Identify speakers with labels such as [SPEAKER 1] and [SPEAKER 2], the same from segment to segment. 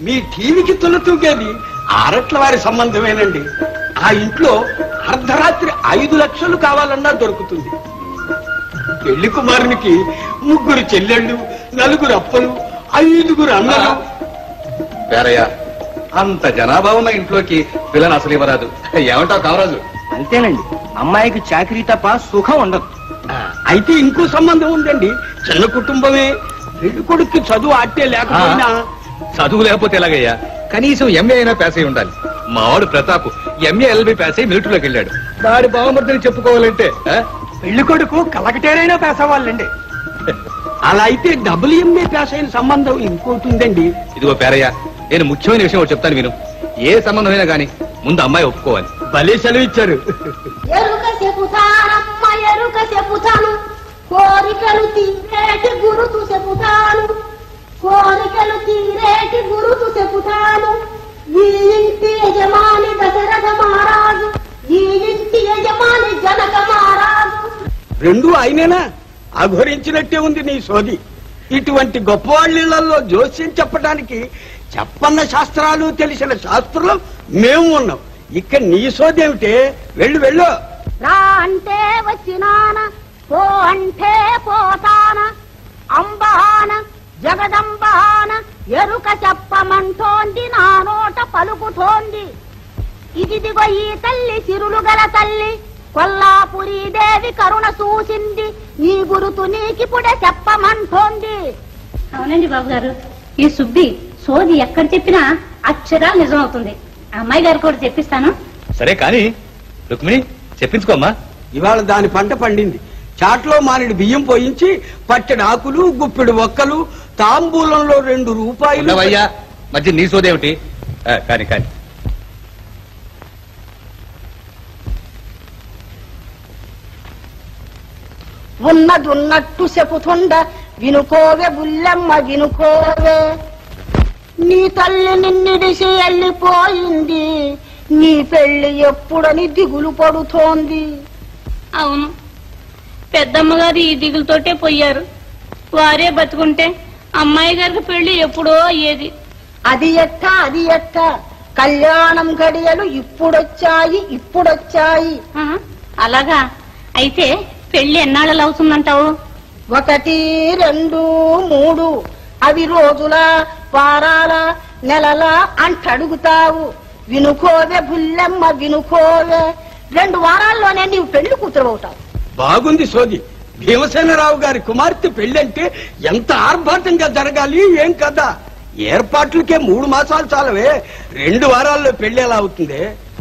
[SPEAKER 1] మీ టీవీకి తులతూగేది ఆరట్ల వారి సంబంధమేనండి ఆ ఇంట్లో అర్ధరాత్రి ఐదు లక్షలు కావాలన్నా దొరుకుతుంది పెళ్లి కుమారునికి ముగ్గురు చెల్లెళ్ళు నలుగురు అప్పలు ఐదుగురు అన్నలు
[SPEAKER 2] పేరయ్య అంత జనాభా ఉన్న ఇంట్లోకి పిల్లని అసలు ఇవ్వరాదు ఏమంటావు కామరాజు
[SPEAKER 3] అంతేనండి అమ్మాయికి చాకరీ తప్ప సుఖం ఉండదు
[SPEAKER 1] అయితే ఇంకో సంబంధం ఉందండి చిన్న కుటుంబమే పెళ్లి కొడుక్కి చదువు అట్టే లేకపోయినా
[SPEAKER 2] చదువు లేకపోతే ఎలాగయ్యా కనీసం ఎంఏ అయినా పాస్ అయి ఉండాలి మావాడు ప్రతాప్ ఎంఏ ఎల్బి పాస్ అయి మిలిటరీలోకి వెళ్ళాడు వాడి బావమర్దిని చెప్పుకోవాలంటే ఆ?
[SPEAKER 3] పెళ్లి కొడుకు కలకటేరైనా పేసవాళ్ళండి
[SPEAKER 1] అలా అయితే డబుల్ ఎంఏ పాస్ అయిన సంబంధం ఇంకోటి ఉందండి
[SPEAKER 2] ఇదిగో పేరయ్య నేను ముఖ్యమైన విషయం ఒకటి చెప్తాను విను ఏ సంబంధమైనా గానీ ముందు అమ్మాయి ఒప్పుకోవాలి
[SPEAKER 1] భలే సెలవు ఇచ్చారు
[SPEAKER 4] ఎరుక చెబుతానమ్మ ఎరుక చెబుతాను కోరికలు తీరేటి గురుతు చెబుతాను కోరికలు తీరేటి గురుతు చెబుతాను ఈ ఇంటి యజమాని దశరథ మహారాజు ఈ ఇంటి యజమాని జనక మహారాజు
[SPEAKER 1] రెండు ఆయనేనా అఘోరించినట్టే ఉంది నీ సోది ఇటువంటి గొప్పవాళ్ళిళ్లలో జోస్యం చెప్పడానికి చెప్పన్న శాస్త్రాలు తెలిసిన శాస్త్రులు మేము ఉన్నాం ఇక్కడ నీ సోది ఏమిటే వెళ్ళు వెళ్ళు
[SPEAKER 4] రా అంటే వచ్చినాన పో అంటే పోతాన అంబహాన జగదంబహాన ఎరుక చెప్పమంటోంది నా నోట పలుకుతోంది ఇదిదిగో ఈ తల్లి సిరులు గల తల్లి కొల్లాపురి దేవి కరుణ చూసింది నీ గురుతు నీకిప్పుడే చెప్పమంటోంది
[SPEAKER 5] అవునండి బాబు గారు ఈ సుబ్బి సోది ఎక్కడ చెప్పినా అక్షరా నిజం అవుతుంది అమ్మాయి గారు కూడా చెప్పిస్తాను
[SPEAKER 2] సరే కానీ రుక్మిణి చెప్పించుకోమ్మా
[SPEAKER 1] ఇవాళ దాని పంట పండింది చాట్లో మానిడి బియ్యం పోయించి పట్టెడు ఆకులు గుప్పెడు ఒక్కలు తాంబూలంలో రెండు రూపాయలు
[SPEAKER 2] ఉండవయ్యా మధ్య నీ సోదేమిటి ఆ, కాని కాని
[SPEAKER 4] ఉన్నదున్నట్టు చెప్పుతుండ వినుకోవే బుల్లెమ్మ వినుకోవే నీ తల్లి నిన్నిడిసి వెళ్ళిపోయింది నీ పెళ్లి ఎప్పుడని దిగులు పడుతోంది
[SPEAKER 5] అవును పెద్దమ్మ గారు ఈ దిగులతోటే పోయారు వారే బతుకుంటే అమ్మాయి గారికి పెళ్లి ఎప్పుడో అయ్యేది
[SPEAKER 4] అది ఎట్ట అది ఎట్ట కళ్యాణం గడియలు ఇప్పుడొచ్చాయి ఇప్పుడొచ్చాయి
[SPEAKER 5] ఆ, అలాగా అయితే పెళ్లి ఎన్నాళ్ళు అవుతుందంటావు
[SPEAKER 4] ఒకటి రెండు మూడు అవి రోజుల వారాల నెలల అంటడుగుతావు వినుకోవే బుల్లెమ్మ వినుకోవే రెండు వారాల్లోనే నీవు పెళ్లి కూతురు అవుతావు
[SPEAKER 1] బాగుంది సోది భీమసేనరావు గారి కుమార్తె పెళ్ళంటే ఎంత ఆర్భాటంగా జరగాలి ఏం కదా ఏర్పాట్లకే మూడు మాసాలు చాలవే రెండు వారాల్లో పెళ్లి ఎలా అవుతుంది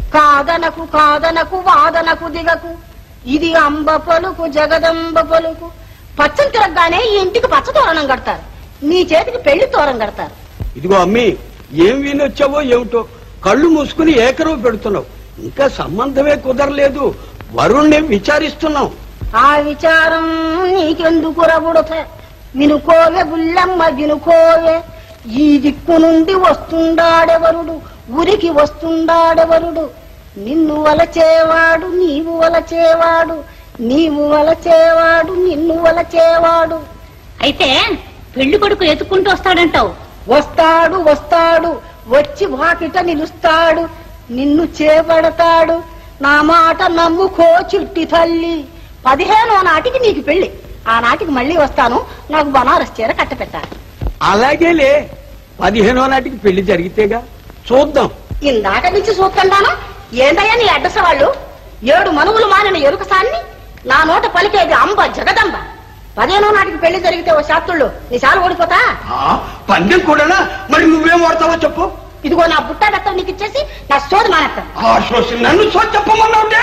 [SPEAKER 4] కాదనకు కాదనకు వాదనకు దిగకు ఇది అంబ పలుకు జగదంబ పలుకు పచ్చని తిరగగానే ఈ ఇంటికి పచ్చ తోరణం కడతారు నీ చేతికి పెళ్లి తోరణం కడతారు
[SPEAKER 1] ఇదిగో అమ్మి ఏం వినొచ్చావో ఏమిటో కళ్ళు మూసుకుని ఏకరువు పెడుతున్నావు ఇంకా సంబంధమే కుదరలేదు వరుణ్ణి విచారిస్తున్నాం
[SPEAKER 4] ఆ విచారం నీకెందుకు రబుడత వినుకోవే బుల్లమ్మ వినుకోవే ఈ దిక్కు నుండి వస్తుండాడెవరుడు ఉరికి వస్తుండాడెవరుడు నిన్ను వలచేవాడు నీవు వలచేవాడు నీవు వలచేవాడు నిన్ను వలచేవాడు
[SPEAKER 5] అయితే పెళ్లి కొడుకు ఎత్తుకుంటూ వస్తాడంటావు
[SPEAKER 4] వస్తాడు వస్తాడు వచ్చి వాకిట నిలుస్తాడు నిన్ను చేపడతాడు నా మాట నమ్ముకో చిట్టి తల్లి పదిహేనో నాటికి నీకు పెళ్లి ఆ నాటికి మళ్ళీ వస్తాను నాకు బనారస్ చీర కట్టపెట్టాలి
[SPEAKER 1] అలాగేలే పదిహేనో నాటికి పెళ్లి జరిగితేగా చూద్దాం
[SPEAKER 4] ఇందాక నుంచి చూస్తుంటాను ఏందయ్యా నీ అడ్రస్ వాళ్ళు ఏడు మనువులు మానిన ఎరుకసాన్ని నా నోట పలికేది అంబ జగదంబ పదిహేనో నాటికి పెళ్లి జరిగితే ఓ శాస్త్రుళ్ళు నీ చాలు ఓడిపోతా
[SPEAKER 1] ఆ, పందెం కూడానా మరి నువ్వేం వాడతావో చెప్పు
[SPEAKER 4] ఇదిగో నా బుట్టా బెత్తం నీకు ఇచ్చేసి నా సోది మానేస్తాను
[SPEAKER 1] ఆ శోషి నన్ను సో చెప్పమన్నావుటే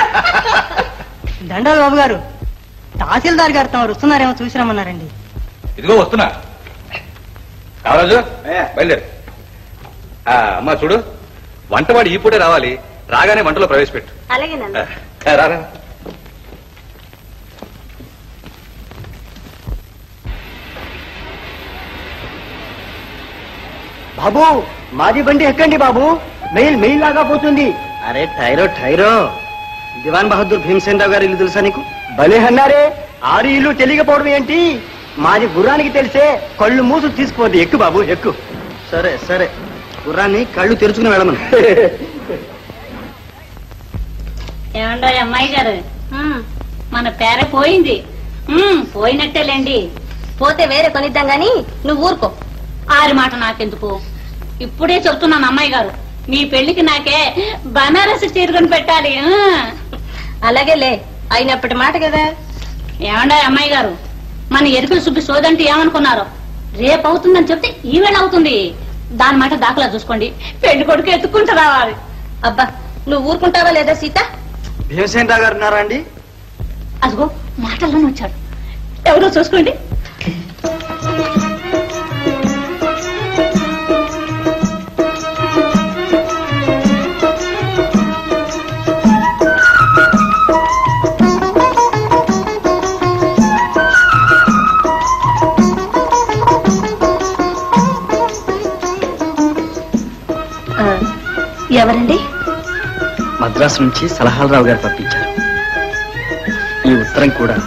[SPEAKER 3] దండాలు బాబు గారు తహసీల్దార్ గారు తమరు వస్తున్నారేమో చూసి రమ్మన్నారండి
[SPEAKER 2] ఇదిగో వస్తున్నా కామరాజు బయలుదేరు ఆ, అమ్మా చూడు వంటవాడు ఈ పూటే రావాలి రాగానే వంటలో ప్రవేశపెట్టు
[SPEAKER 4] అలాగే
[SPEAKER 2] ఆ, రారా
[SPEAKER 3] బాబు మాది బండి ఎక్కండి బాబు మెయిల్ మెయిల్ లాగా పోతుంది అరే టైరో టైరో దివాన్ బహదూర్ భీమసేన్ రావు గారి ఇల్లు తెలుసా నీకు భలే అన్నారే ఆరు ఇల్లు తెలియకపోవడం ఏంటి మాది గుర్రానికి తెలిసే కళ్ళు మూసు తీసుకుపోద్ది ఎక్కు బాబు ఎక్కు సరే సరే గుర్రాన్ని కళ్ళు తెరుచుకుని వెళ్ళమను
[SPEAKER 5] ఏమండో అమ్మాయి గారు ఆ, మన పేర పోయింది ఉమ్, పోయినట్టేలేండి
[SPEAKER 6] పోతే వేరే కొనిద్దాం గాని నువ్వు ఊరుకో
[SPEAKER 5] ఆరి మాట నాకెందుకు ఇప్పుడే చెప్తున్నాను అమ్మాయి గారు మీ పెళ్లికి నాకే బనారసి చీరకొని పెట్టాలి ఆ.
[SPEAKER 6] అలాగే లే అయినప్పటి మాట కదా
[SPEAKER 5] ఏమండో అమ్మాయి గారు మన ఎరుకలు సుబ్బి సోదంటే ఏమనుకున్నారు రేపు అవుతుందని చెప్తే ఈవేళ అవుతుంది దాని మాట దాఖలా చూసుకోండి పెళ్లి కొడుకు ఎత్తుకుంటూ రావాలి
[SPEAKER 6] అబ్బా నువ్వు ఊరుకుంటావా లేదా సీత
[SPEAKER 3] భీమసేన్ రావు గారు ఉన్నారా అండి
[SPEAKER 5] అదిగో మాటల్లోనే వచ్చాడు ఎవరో చూసుకోండి
[SPEAKER 6] ఆ, ఎవరండి
[SPEAKER 3] మద్రాసు నుంచి సలహాలరావు గారు పంపించారు ఈ ఉత్తరం కూడా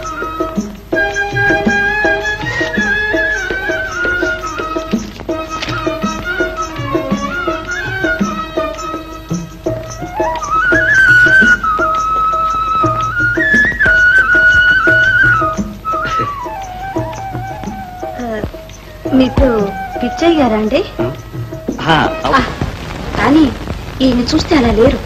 [SPEAKER 6] మీకు పిచ్చయ్య గారా అండి
[SPEAKER 3] ఆ, అవ్-
[SPEAKER 6] ఆ, కానీ ఈయన చూస్తే అలా లేరు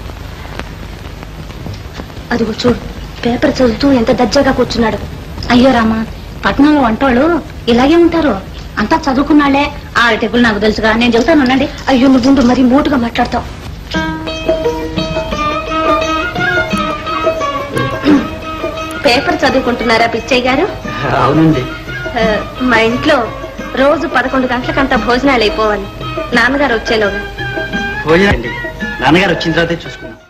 [SPEAKER 6] అదిగో చూడు పేపర్ చదువుతూ ఎంత దర్జాగా కూర్చున్నాడు
[SPEAKER 5] అయ్యో రామా పట్టణంలో వంటోళ్ళు ఇలాగే ఉంటారు అంతా చదువుకున్నాళ్లే ఆ టెబుల్ నాకు తెలుసుగా నేను చెబుతాను ఉండండి
[SPEAKER 6] అయ్యో నువ్వు మరి మోటుగా మాట్లాడతావు పేపర్ చదువుకుంటున్నారా పిచ్చయ్య గారు
[SPEAKER 3] అవునండి
[SPEAKER 6] ఆ, మా ఇంట్లో రోజు పదకొండు గంటలకంతా భోజనాలు అయిపోవాలి నాన్నగారు వచ్చేలోగా
[SPEAKER 3] భోజనం అండి నాన్నగారు వచ్చిన తర్వాతే చూసుకున్నాం